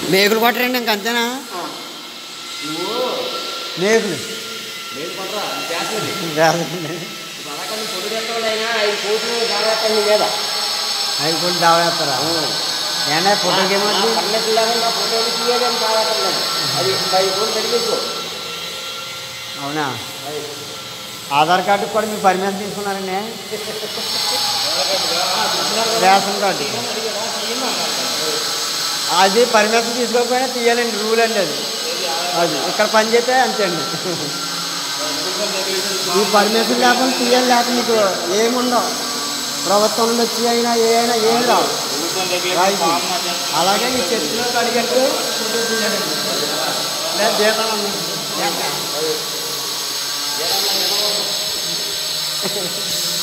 మేకులు కొట్టరండి ఇంక అంతేనా నువ్వు మేకులు నేను కొట్టరా చేస్తుంది రాదండి అలాగే పొడి పెట్టవాళ్ళైనా ఐదు కోట్లు జాగ్రత్త నీ మీద అవి కూడా దావేస్తారా ఏంటంటే ఫోటోకి ఏమవుతుంది పర్లేదు లేకుండా ఫోటోలు తీయాలని జాగ్రత్త లేదు అది ఐదు కోట్లు తగ్గించు అవునా ఆధార్ కార్డు కూడా మీరు పర్మిషన్ తీసుకున్నారండి రేషన్ కార్డు అది పర్మిషన్ తీసుకోకపోయినా తీయాలండి రూల్ అండి అది అది ఇక్కడ పని చేస్తే అంతే అండి ఈ పర్మిషన్ లేకుండా తీయాలి లేక మీకు ఏముండవు ప్రభుత్వం నుండి వచ్చి అయినా ఏ అయినా ఏం రావు రాయితీ. అలాగే ఈ చర్చిలో అడిగట్టు ఫోటో తీయాలండి లేదా జీతం ఉంది.